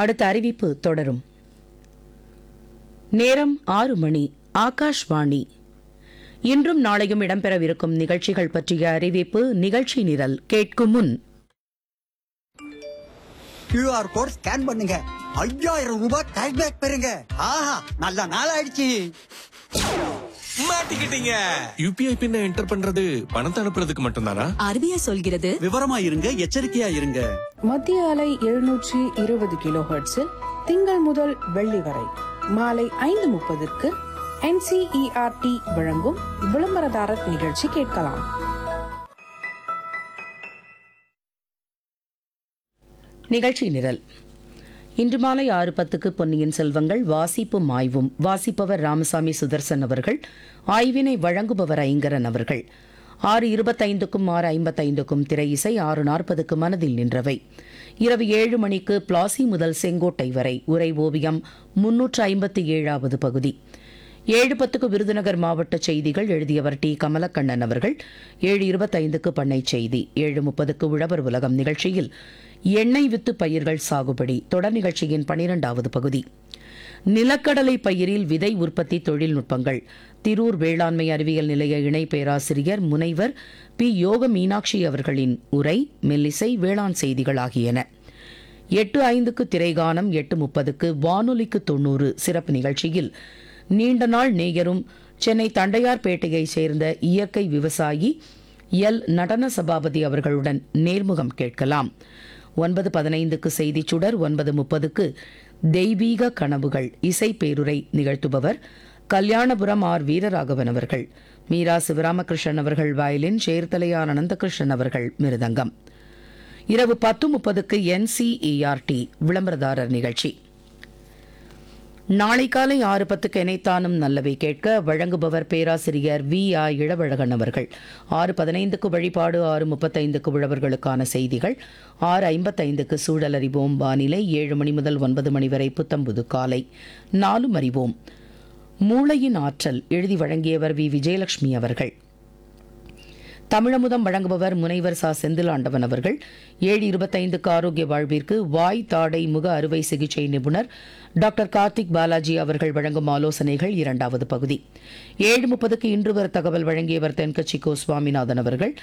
அடுத்த அறிவிப்பு தொடரும் நேரம் ஆறு மணி ஆகாஷ்வாணி இன்றும் நாளையும் இடம்பெறவிருக்கும் நிகழ்ச்சிகள் பற்றிய அறிவிப்பு நிகழ்ச்சி நிரல் கேட்கும் முன் கியூஆர் கோட் ஸ்கேன் பண்ணுங்க ஐயாயிரம் ரூபாய் கேஷ்பேக் பெறுங்க ஆஹா நல்ல நாள் ஆயிடுச்சு மாட்டிக்கிட்டீங்க யூபிஐ பின்ன என்டர் பண்றது பணத்தை அனுப்புறதுக்கு மட்டும்தானா ஆர்பிஐ சொல்கிறது விவரமா இருங்க எச்சரிக்கையா இருங்க மத்திய அலை எழுநூற்றி இருபது கிலோ ஹெர்ட்ஸில் திங்கள் முதல் வெள்ளி வரை மாலை ஐந்து முப்பதுக்கு என்சிஇஆர்டி வழங்கும் விளம்பரதாரர் நிகழ்ச்சி கேட்கலாம் நிகழ்ச்சி நிரல் இன்று மாலை ஆறு பத்துக்கு பொன்னியின் செல்வங்கள் வாசிப்பும் ஆய்வும் வாசிப்பவர் ராமசாமி சுதர்சன் அவர்கள் ஆய்வினை வழங்குபவர் ஐங்கரன் அவர்கள் ஆறு இருபத்தைந்துக்கும் ஆறு ஐம்பத்தைந்துக்கும் திரை இசை ஆறு நாற்பதுக்கு மனதில் நின்றவை இரவு ஏழு மணிக்கு பிளாசி முதல் செங்கோட்டை வரை உரை ஓவியம் முன்னூற்று ஐம்பத்தி ஏழாவது பகுதி ஏழு பத்துக்கு விருதுநகர் மாவட்ட செய்திகள் எழுதியவர் டி கமலக்கண்ணன் அவர்கள் ஏழு இருபத்தைந்துக்கு பண்ணை செய்தி ஏழு முப்பதுக்கு உழவர் உலகம் நிகழ்ச்சியில் எண்ணெய் வித்து பயிர்கள் சாகுபடி தொடர் நிகழ்ச்சியின் பனிரெண்டாவது பகுதி நிலக்கடலை பயிரில் விதை உற்பத்தி தொழில்நுட்பங்கள் திரூர் வேளாண்மை அறிவியல் நிலைய இணை பேராசிரியர் முனைவர் பி யோக மீனாட்சி அவர்களின் உரை மெல்லிசை வேளாண் செய்திகள் ஆகியன எட்டு ஐந்துக்கு திரைகானம் எட்டு முப்பதுக்கு வானொலிக்கு தொண்ணூறு சிறப்பு நிகழ்ச்சியில் நீண்ட நாள் நேயரும் சென்னை தண்டையார்பேட்டையைச் சேர்ந்த இயற்கை விவசாயி எல் நடன சபாபதி அவர்களுடன் நேர்முகம் கேட்கலாம் ஒன்பது பதினைந்துக்கு செய்திச் சுடர் ஒன்பது முப்பதுக்கு தெய்வீக கனவுகள் இசை பேருரை நிகழ்த்துபவர் கல்யாணபுரம் ஆர் வீரராகவன் அவர்கள் மீரா சிவராமகிருஷ்ணன் அவர்கள் வயலின் சேர்த்தலையார் அனந்தகிருஷ்ணன் அவர்கள் மிருதங்கம் இரவு பத்து முப்பதுக்கு என்சிஇஆர்டி விளம்பரதாரர் நிகழ்ச்சி நாளை காலை ஆறு பத்துக்கு இணைத்தானும் நல்லவை கேட்க வழங்குபவர் பேராசிரியர் வி ஆ இளவழகன் அவர்கள் ஆறு பதினைந்துக்கு வழிபாடு ஆறு முப்பத்தைந்துக்கு உழவர்களுக்கான செய்திகள் ஆறு ஐம்பத்தைந்துக்கு சூழல் அறிவோம் வானிலை ஏழு மணி முதல் ஒன்பது மணி வரை புத்தம்புது காலை நாலும் அறிவோம் மூளையின் ஆற்றல் எழுதி வழங்கியவர் வி விஜயலட்சுமி அவர்கள் தமிழமுதம் வழங்குபவர் முனைவர் சா செந்திலாண்டவன் அவர்கள் ஏழு இருபத்தைந்துக்கு ஆரோக்கிய வாழ்விற்கு வாய் தாடை முக அறுவை சிகிச்சை நிபுணர் டாக்டர் கார்த்திக் பாலாஜி அவர்கள் வழங்கும் ஆலோசனைகள் இரண்டாவது பகுதி ஏழு முப்பதுக்கு இன்று வர தகவல் வழங்கியவர் தென்கட்சி கோ சுவாமிநாதன் அவர்கள்